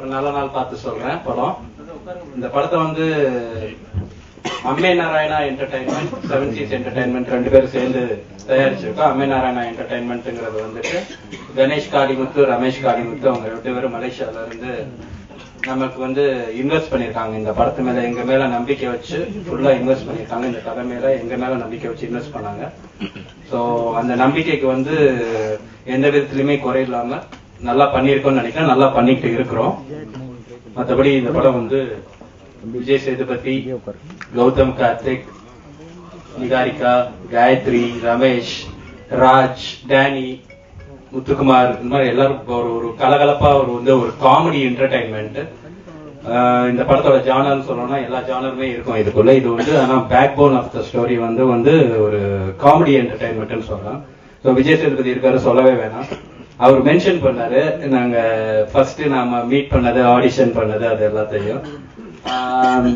ஒரு நல்ல நாள் பார்த்து சொல்றேன் படம் இந்த படத்தை வந்து Amme Narayana entertainment seven Cs entertainment ரெண்டு பேரும் சேர்ந்து தயாரிச்சிருக்கோம் அம்மே நாராயணா என்டர்டைன்மெண்ட்ங்கிறது வந்துட்டு கணேஷ் காளிமுத்து ரமேஷ் காளிமுத்து அவங்க ரெண்டு பேரும் மலேசியால இருந்து நமக்கு வந்து இன்வெஸ்ட் பண்ணிருக்காங்க இந்த படத்து மேல எங்க மேல நம்பிக்கை வச்சு ஃபுல்லா இன்வெஸ்ட் பண்ணிருக்காங்க இந்த கதை மேல எங்க மேல நம்பிக்கை வச்சு இன்வெஸ்ட் பண்ணாங்க சோ அந்த நம்பிக்கைக்கு வந்து எந்த விதத்திலுமே குறை இல்லாம நல்லா பண்ணியிருக்கோம்னு நினைக்கிறேன் நல்லா பண்ணிட்டு இருக்கிறோம் மத்தபடி இந்த படம் வந்து விஜய் சேதுபதி கௌதம் கார்த்திக் நிகாரிகா காயத்ரி ரமேஷ் ராஜ் டேனி முத்துக்குமார் இந்த மாதிரி எல்லாரும் ஒரு ஒரு கலகலப்பா ஒரு வந்து ஒரு காமெடி என்டர்டைன்மெண்ட் இந்த படத்தோட ஜானர்னு சொல்லணும்னா எல்லா ஜானருமே இருக்கும் இதுக்குள்ள இது வந்து ஆனா backbone of the story வந்து வந்து ஒரு காமெடி என்டர்டைன்மெண்ட்னு சொல்லலாம் ஸோ விஜய் சேதுபதி இருக்காரு சொல்லவே வேணாம் அவர் மென்ஷன் பண்ணாரு நாங்க ஃபர்ஸ்ட் நாம மீட் பண்ணது ஆடிஷன் பண்ணது அது எல்லாத்தையும் ஆம்,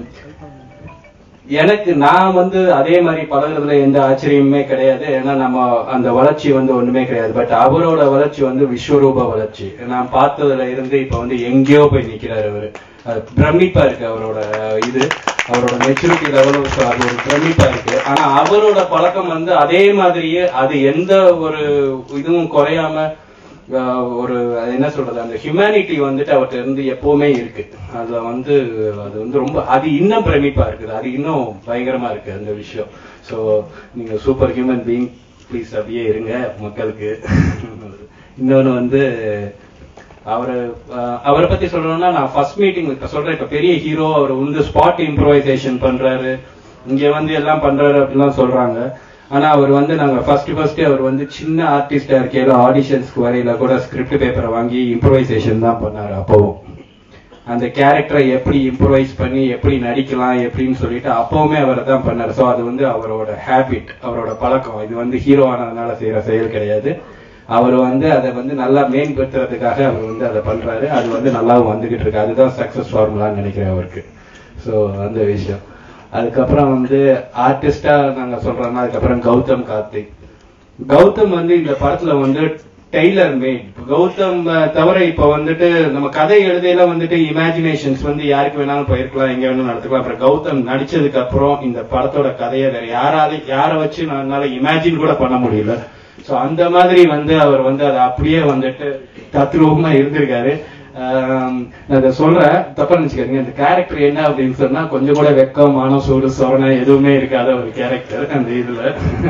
எனக்கு நான் வந்து அதே மாதிரி பழகுறதுல எந்த ஆச்சரியமுமே கிடையாது ஏன்னா நம்ம அந்த வளர்ச்சி வந்து ஒண்ணுமே கிடையாது பட் அவரோட வளர்ச்சி வந்து விஸ்வரூப வளர்ச்சி நான் பார்த்ததுல இருந்து இப்ப வந்து எங்கேயோ போய் நிக்கிறாரு அவரு அது பிரமிப்பா இருக்கு அவரோட இது அவரோட மெச்சூரிட்டி லெவலும் அது ஒரு பிரமிப்பா இருக்கு ஆனா அவரோட பழக்கம் வந்து அதே மாதிரியே அது எந்த ஒரு இதுவும் குறையாம ஆஹ் ஒரு அது என்ன சொல்றது அந்த ஹியூமனிட்டி வந்துட்டு அவர்கிட்ட இருந்து எப்பவுமே இருக்கு அதுல வந்து அது வந்து ரொம்ப அது இன்னும் பிரமிப்பா இருக்குது அது இன்னும் பயங்கரமா இருக்கு அந்த விஷயம் சோ நீங்க சூப்பர் ஹியூமன் பீயிங் ப்ளீஸ் அப்படியே இருங்க மக்களுக்கு இன்னொன்னு வந்து அவரு ஆஹ் அவரை பத்தி சொல்லணும்னா நான் ஃபர்ஸ்ட் மீட்டிங் இப்ப சொல்றேன் இப்ப பெரிய ஹீரோ அவர் வந்து ஸ்பாட் இம்ப்ரோவைசேஷன் பண்றாரு இங்க வந்து எல்லாம் பண்றாரு அப்படிலாம் சொல்றாங்க ஆனா அவர் வந்து நாங்க ஃபர்ஸ்ட் ஃபர்ஸ்ட் அவர் வந்து சின்ன ஆர்டிஸ்டா இருக்கையில ஆடிஷன்ஸ்க்கு வரையில கூட ஸ்கிரிப்ட் பேப்பரை வாங்கி இம்ப்ரோவைசேஷன் தான் பண்ணாரு அப்பவும் அந்த கேரக்டரை எப்படி இம்ப்ரோவைஸ் பண்ணி எப்படி நடிக்கலாம் எப்படின்னு சொல்லிட்டு அப்பவுமே அவர் தான் பண்ணாரு சோ அது வந்து அவரோட ஹேபிட் அவரோட பழக்கம் இது வந்து ஹீரோ ஆனதுனால செய்யற செயல் கிடையாது அவர் வந்து அதை வந்து நல்லா மேம்படுத்துறதுக்காக அவர் வந்து அதை பண்றாரு அது வந்து நல்லாவும் வந்துகிட்டு இருக்கு அதுதான் சக்சஸ் ஃபார்முலான்னு நினைக்கிறேன் அவருக்கு சோ அந்த விஷயம் அதுக்கப்புறம் வந்து ஆர்டிஸ்டா நாங்க சொல்றோம்னா அதுக்கப்புறம் கௌதம் கார்த்திக் கௌதம் வந்து இந்த படத்துல வந்து டெய்லர் மேட் கௌதம் அஹ், தவிர இப்ப வந்துட்டு நம்ம கதை எழுதையில வந்துட்டு இமேஜினேஷன்ஸ் வந்து யாருக்கு வேணாலும் போயிருக்கலாம் எங்க வேணாலும் நடத்துக்கலாம் அப்புறம் கௌதம் நடிச்சதுக்கு அப்புறம் இந்த படத்தோட கதையை வேற யாரால யாரை வச்சு என்னால இமேஜின் கூட பண்ண முடியல சோ அந்த மாதிரி வந்து அவர் வந்து அதை அப்படியே வந்துட்டு தத்ரூபமா இருந்திருக்காரு ஆம், நான் அதை சொல்றேன் தப்பா நினைச்சுக்காதீங்க அந்த கேரக்டர் என்ன அப்படின்னு சொன்னா கொஞ்சம் கூட வெக்கம் மானம் சூடு சொரணை எதுவுமே இருக்காத ஒரு கேரக்டர் அந்த இதுல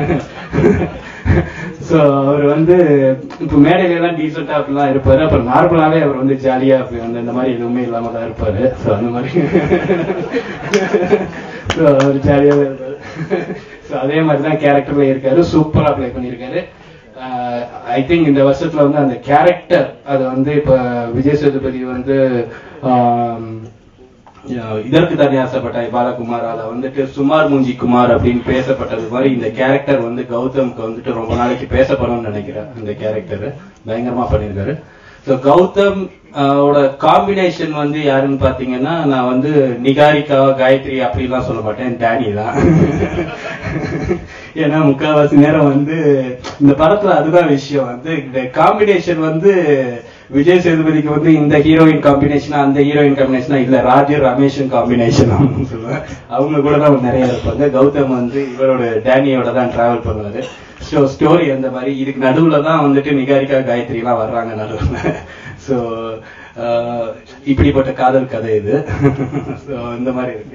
சோ அவர் வந்து இப்ப மேடையில எல்லாம் டீசெண்டா அப்படிலாம் இருப்பாரு அப்புறம் நார்மலாவே அவர் வந்து ஜாலியா அப்படி வந்து இந்த மாதிரி எதுவுமே இல்லாம தான் இருப்பாரு சோ அந்த மாதிரி சோ அவர் ஜாலியாவே இருப்பாரு சோ அதே மாதிரி தான் கேரக்டர்ல இருக்காரு சூப்பரா ப்ளே பண்ணியிருக்காரு ஐ திங்க் இந்த வருஷத்துல வந்து அந்த கேரக்டர் அது வந்து இப்ப விஜய் சேதுபதி வந்து ஆம், அஹ் இதற்கு தானே ஆசைப்பட்டாய் பாலகுமாரால வந்துட்டு சுமார் மூஞ்சி குமார் அப்படின்னு பேசப்பட்டது மாதிரி இந்த கேரக்டர் வந்து கௌதம்க்கு வந்துட்டு ரொம்ப நாளைக்கு பேசப்படும்னு நினைக்கிறேன் இந்த கேரக்டர் பயங்கரமா பண்ணியிருக்காரு ஸோ கௌதம் அஹ், ஓட காம்பினேஷன் வந்து யாருன்னு பாத்தீங்கன்னா நான் வந்து நிகாரிகா காயத்ரி அப்படிலாம் சொல்ல மாட்டேன் டேனி தான் ஏன்னா முக்கால்வாசி நேரம் வந்து இந்த படத்துல அதுதான் விஷயம் வந்து இந்த காம்பினேஷன் வந்து விஜய் சேதுபதிக்கு வந்து இந்த ஹீரோயின் காம்பினேஷனா அந்த ஹீரோயின் காம்பினேஷனா இல்ல ராஜு ரமேஷன் காம்பினேஷன் சொல்லுவேன் அவங்க கூட தான் நிறைய இருப்பாங்க கௌதம் வந்து இவரோட டேனியோட தான் டிராவல் பண்ணுவாரு ஸோ ஸ்டோரி அந்த மாதிரி இதுக்கு நடுவுல தான் வந்துட்டு நிகாரிகா காயத்ரி எல்லாம் வர்றாங்க நடுவுல ஸோ இப்படிப்பட்ட காதல் கதை இது ஸோ இந்த மாதிரி இருக்கு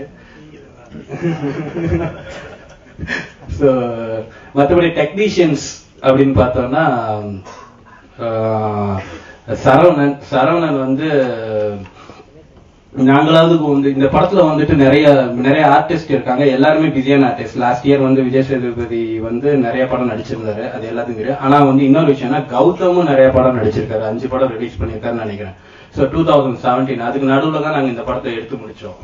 ஸோ மற்றபடி டெக்னீஷியன்ஸ் அப்படின்னு பார்த்தோம்னா ஆஹ், சரவணன் சரவணன் வந்து நாங்களாவது வந்து இந்த படத்துல வந்துட்டு நிறைய நிறைய ஆர்டிஸ்ட் இருக்காங்க எல்லாருமே பிஸியான ஆர்டிஸ்ட் லாஸ்ட் இயர் வந்து விஜய் சேதுபதி வந்து நிறைய படம் நடிச்சிருந்தாரு அது எல்லாத்துக்கும் தெரியும் ஆனா வந்து இன்னொரு விஷயம்னா கௌதமும் நிறைய படம் நடிச்சிருக்காரு அஞ்சு படம் ரிலீஸ் பண்ணியிருக்காருன்னு நினைக்கிறேன் ஸோ டூ தௌசண்ட் செவன்டீன் அதுக்கு நடுவில் தான் நாங்க இந்த படத்தை எடுத்து முடிச்சோம்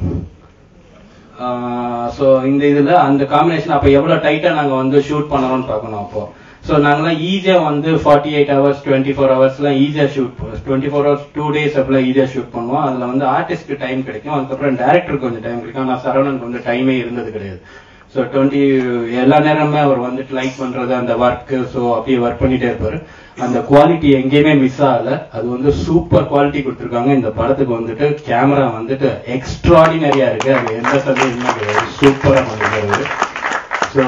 ஸோ இந்த இதுல அந்த காம்பினேஷன் அப்ப எவ்வளவு டைட்டா நாங்க வந்து ஷூட் பண்ணணும்னு பார்க்கணும் அப்போ ஸோ நாங்கெல்லாம் ஈஸியா வந்து forty eight hours twenty four ஹவர்ஸ்லாம் ஈஸியா shoot twenty four hours two days அப்படிலாம் ஈஸியா ஷூட் பண்ணுவோம் அதுல வந்து ஆர்டிஸ்ட்க்கு டைம் கிடைக்கும் அதுக்கப்புறம் டேரக்டருக்கு கொஞ்சம் டைம் கிடைக்கும் ஆனா சரவணனுக்கு வந்து டைமே இருந்தது கிடையாது ஸோ டுவெண்ட்டி எல்லா நேரமுமே அவர் வந்துட்டு லைக் பண்றது அந்த ஒர்க் ஸோ அப்படியே ஒர்க் பண்ணிட்டே இருப்பாரு அந்த குவாலிட்டி எங்கேயுமே மிஸ் ஆகல அது வந்து சூப்பர் குவாலிட்டி கொடுத்துருக்காங்க இந்த படத்துக்கு வந்துட்டு கேமரா வந்துட்டு எக்ஸ்ட்ராடினரியா இருக்கு அது எந்த சந்தேகமும் கிடையாது சூப்பரா பண்ணிருக்காரு ஸோ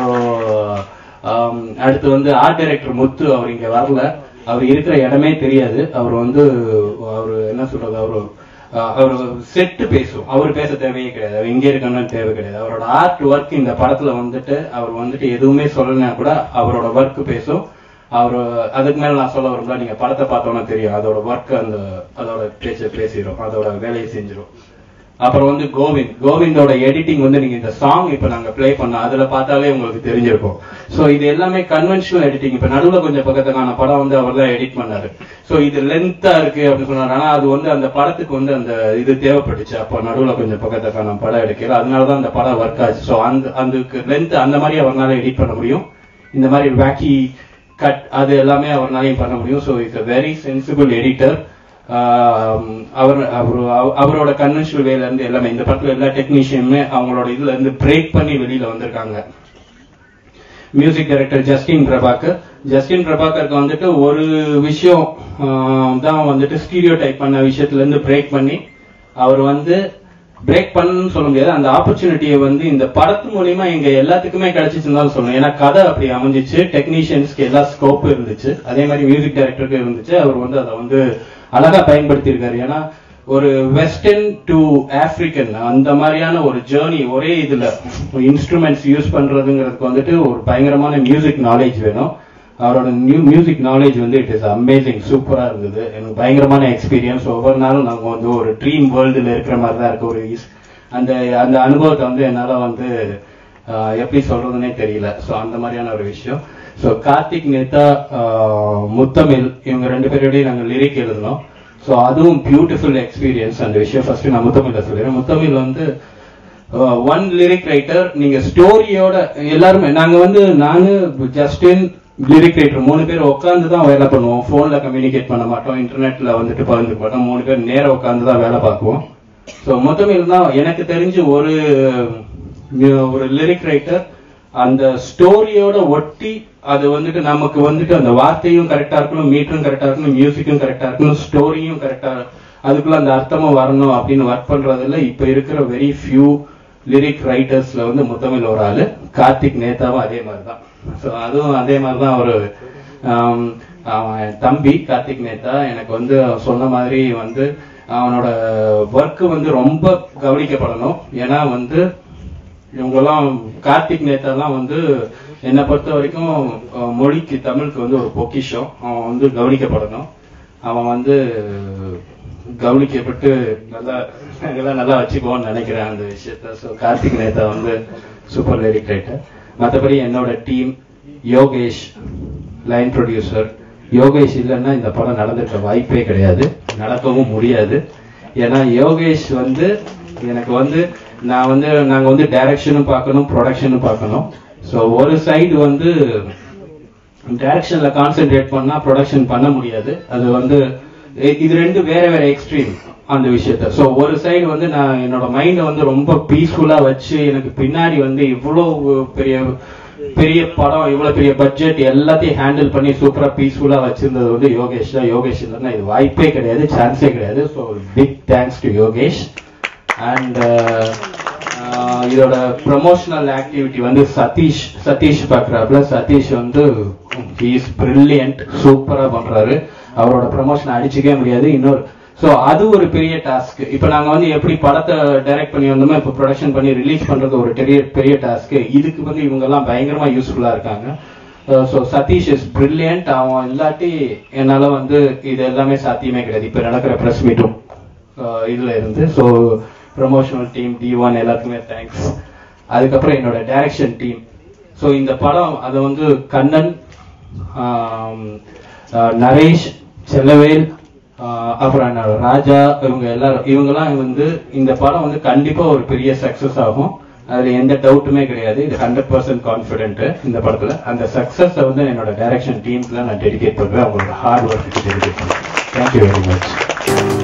அடுத்து வந்து ஆர்ட் டைரக்டர் முத்து அவர் இங்க வரல அவர் இருக்கிற இடமே தெரியாது அவர் வந்து அவர் என்ன சொல்றது அவரு அஹ், அவர் செட்டு பேசும் அவர் பேச தேவையே கிடையாது அவர் இங்கே இருக்கணும்னு தேவை கிடையாது அவரோட ஆர்ட் ஒர்க் இந்த படத்துல வந்துட்டு அவர் வந்துட்டு எதுவுமே சொல்லலைன்னா கூட அவரோட ஒர்க் பேசும் அவர் அதுக்கு மேல நான் சொல்ல விரும்பல நீங்க படத்தை பார்த்தோன்னா தெரியும் அதோட ஒர்க் அந்த அதோட பேச்ச பேசிடும் அதோட வேலையை செஞ்சிடும் அப்புறம் வந்து கோவிந்த் கோவிந்தோட எடிட்டிங் வந்து நீங்க இந்த சாங் இப்ப நாங்க ப்ளே பண்ணோம் அதுல பார்த்தாலே உங்களுக்கு தெரிஞ்சிருக்கும் சோ இது எல்லாமே கன்வென்ஷனல் எடிட்டிங் இப்ப நடுவுல கொஞ்சம் பக்கத்துக்கான படம் வந்து அவர் தான் எடிட் பண்ணாரு சோ இது லென்த்தா இருக்கு அப்படின்னு சொன்னாரு ஆனா அது வந்து அந்த படத்துக்கு வந்து அந்த இது தேவைப்பட்டுச்சு அப்போ நடுவுல கொஞ்சம் பக்கத்துக்கான படம் எடுக்கல அதனாலதான் அந்த படம் ஒர்க் ஆச்சு சோ அந்த அதுக்கு லென்த் அந்த மாதிரி அவர்னால எடிட் பண்ண முடியும் இந்த மாதிரி வேக்கி கட் அது எல்லாமே அவர்னாலையும் பண்ண முடியும் so it's a very sensible editor அவர் அவரு அவ- அவரோட கன்வென்ஷனல் வேல இருந்து எல்லாமே இந்த படத்துல எல்லா டெக்னீஷியனுமே அவங்களோட இதுல இருந்து பிரேக் பண்ணி வெளியில வந்திருக்காங்க music director Justin Prabhakar Justin பிரபாகருக்கு வந்துட்டு ஒரு விஷயம் ஆஹ், தான் வந்துட்டு ஸ்டீரியோ டைப் பண்ண விஷயத்துல இருந்து பிரேக் பண்ணி அவர் வந்து பிரேக் பண்ணணும்னு சொல்ல முடியாது அந்த ஆப்பர்ச்சுனிட்டியை வந்து இந்த படத்து மூலியமா எங்க எல்லாத்துக்குமே கிடைச்சிச்சுன்னு தான் சொல்லணும் ஏன்னா கதை அப்படி அமைஞ்சிச்சு டெக்னீஷியன்ஸ்க்கு எல்லா ஸ்கோப் இருந்துச்சு அதே மாதிரி மியூசிக் டைரக்டருக்கு இருந்துச்சு அவர் வந்து அதை வந்து அழகா பயன்படுத்தியிருக்காரு ஏன்னா ஒரு வெஸ்டர்ன் டு ஆப்பிரிக்கன் அந்த மாதிரியான ஒரு ஜேர்னி ஒரே இதுல இன்ஸ்ட்ருமெண்ட்ஸ் யூஸ் பண்றதுங்கிறதுக்கு வந்துட்டு ஒரு பயங்கரமான மியூசிக் நாலேஜ் வேணும் அவரோட நியூ மியூசிக் நாலேஜ் வந்து இட் இஸ் அமேசிங் சூப்பரா இருந்தது எனக்கு பயங்கரமான எக்ஸ்பீரியன்ஸ் ஒவ்வொரு நாளும் நாங்க வந்து ஒரு ட்ரீம் வேர்ல்டுல இருக்கிற மாதிரி தான் இருக்கு ஒரு is- அந்த அந்த அனுபவத்தை வந்து என்னால வந்து ஆஹ், எப்படி சொல்றதுன்னே தெரியல ஸோ அந்த மாதிரியான ஒரு விஷயம் ஸோ கார்த்திக் நேதா ஆஹ், முத்தமிழ் இவங்க ரெண்டு பேரோடய நாங்கள் லிரிக் எழுதினோம் ஸோ அதுவும் பியூட்டிஃபுல் எக்ஸ்பீரியன்ஸ் அந்த விஷயம் ஃபர்ஸ்ட் நான் முத்தமிழ சொல்லிடுறேன் முத்தமிழ் வந்து ஒன் லிரிக் ரைட்டர் நீங்க ஸ்டோரியோட எல்லாருமே நாங்க வந்து நானு ஜஸ்டின் லிரிக் ரைட்டர் மூணு பேர் உட்காந்து தான் வேலை பண்ணுவோம் போன்ல கம்யூனிகேட் பண்ண மாட்டோம் இன்டர்நெட்ல வந்துட்டு பகிர்ந்துக்க மாட்டோம் மூணு பேர் நேரா உட்காந்து தான் வேலை பார்க்குவோம் ஸோ முத்தமிழ் தான் எனக்கு தெரிஞ்சு ஒரு ஒரு லிரிக் ரைட்டர் அந்த ஸ்டோரியோட ஒட்டி அது வந்துட்டு நமக்கு வந்துட்டு அந்த வார்த்தையும் கரெக்டா இருக்கணும் மீட்டரும் கரெக்டா இருக்கணும் மியூசிக்கும் கரெக்டா இருக்கணும் ஸ்டோரியும் கரெக்டா அதுக்குள்ள அந்த அர்த்தமும் வரணும் அப்படின்னு ஒர்க் பண்றதுல இப்ப இருக்கிற வெரி ஃபியூ லிரிக் ரைட்டர்ஸ்ல வந்து முத்தமிழ் ஒரு ஆளு கார்த்திக் நேதாவும் அதே மாதிரி தான் ஸோ அதுவும் அதே மாதிரி தான் ஒரு ஆம், அவன் தம்பி கார்த்திக் நேதா எனக்கு வந்து அவன் சொன்ன மாதிரி வந்து அவனோட ஒர்க் வந்து ரொம்ப கவனிக்கப்படணும் ஏன்னா வந்து இவங்கெல்லாம் கார்த்திக் நேதாலாம் வந்து என்னை பொறுத்த வரைக்கும் அஹ், மொழிக்கு தமிழுக்கு வந்து ஒரு பொக்கிஷம் அவன் வந்து கவனிக்கப்படணும் அவன் வந்து கவனிக்கப்பட்டு நல்லா நாங்கெல்லாம் நல்லா வச்சுக்குவோம்னு நினைக்கிறேன் அந்த விஷயத்த ஸோ கார்த்திக் நேதா வந்து சூப்பர் லிரிக் ரைட்டர் மற்றபடி என்னோட team Yogesh line producer Yogesh இல்லைன்னா இந்த படம் நடந்திருக்க வாய்ப்பே கிடையாது நடக்கவும் முடியாது ஏன்னா யோகேஷ் வந்து எனக்கு வந்து நான் வந்து நாங்க வந்து டைரக்ஷனும் பார்க்கணும் ப்ரொடக்ஷனும் பார்க்கணும் ஸோ ஒரு சைடு வந்து டைரக்ஷன்ல கான்சென்ட்ரேட் பண்ணா ப்ரொடக்ஷன் பண்ண முடியாது அது வந்து இ- இது ரெண்டு வேற வேற எக்ஸ்ட்ரீம் அந்த விஷயத்த சோ ஒரு சைடு வந்து நான் என்னோட மைண்டை வந்து ரொம்ப பீஸ்ஃபுல்லா வச்சு எனக்கு பின்னாடி வந்து இவ்வளவு பெரிய பெரிய படம் இவ்வளவு பெரிய பட்ஜெட் எல்லாத்தையும் ஹேண்டில் பண்ணி சூப்பரா பீஸ்ஃபுல்லா வச்சிருந்தது வந்து யோகேஷ் தான் யோகேஷ் இல்லைன்னா இது வாய்ப்பே கிடையாது சான்ஸே கிடையாது so big thanks to Yogesh and இதோட ப்ரமோஷனல் ஆக்டிவிட்டி வந்து சதீஷ் சதீஷ் பாக்குறாப்புல சதீஷ் வந்து இஸ் பிரில்லியன்ட் சூப்பரா பண்றாரு அவரோட ப்ரமோஷன் அடிச்சுக்கவே முடியாது இன்னொரு சோ அது ஒரு பெரிய டாஸ்க் இப்போ நாங்க வந்து எப்படி படத்தை டைரக்ட் பண்ணி வந்தோமோ இப்போ ப்ரொடக்ஷன் பண்ணி ரிலீஸ் பண்றது ஒரு பெரிய பெரிய டாஸ்க் இதுக்கு வந்து இவங்க எல்லாம் பயங்கரமா யூஸ்ஃபுல்லா இருக்காங்க ஸோ சதீஷ் இஸ் பிரில்லியன்ட் அவன் இல்லாட்டி என்னால வந்து இது எல்லாமே சாத்தியமே கிடையாது இப்போ நடக்கிற ப்ரெஸ் மீட்டும் அஹ் இதுல இருந்து so promotional team D one எல்லாத்துக்குமே தேங்க்ஸ் அதுக்கப்புறம் என்னோட டைரக்ஷன் டீம் ஸோ இந்த படம் அதை வந்து கண்ணன் ஆம், அஹ் நரேஷ் செல்லவேல் ஆஹ் அப்புறம் என்னோட ராஜா இவங்க எல்லாரும் இவங்கெல்லாம் வந்து இந்த படம் வந்து கண்டிப்பா ஒரு பெரிய சக்சஸ் ஆகும் அதுல எந்த டவுட்டுமே கிடையாது இது ஹண்ட்ரட் பர்சன்ட் கான்பிடென்ட் இந்த படத்துல அந்த சக்சஸ் வந்து என்னோட டைரக்ஷன் டீம்க்குலாம் நான் டெடிகேட் பண்றேன் அவங்களோட ஹார்ட் ஒர்க்கு டெடிகேட் பண்றேன் தேங்க்யூ வெரி மச்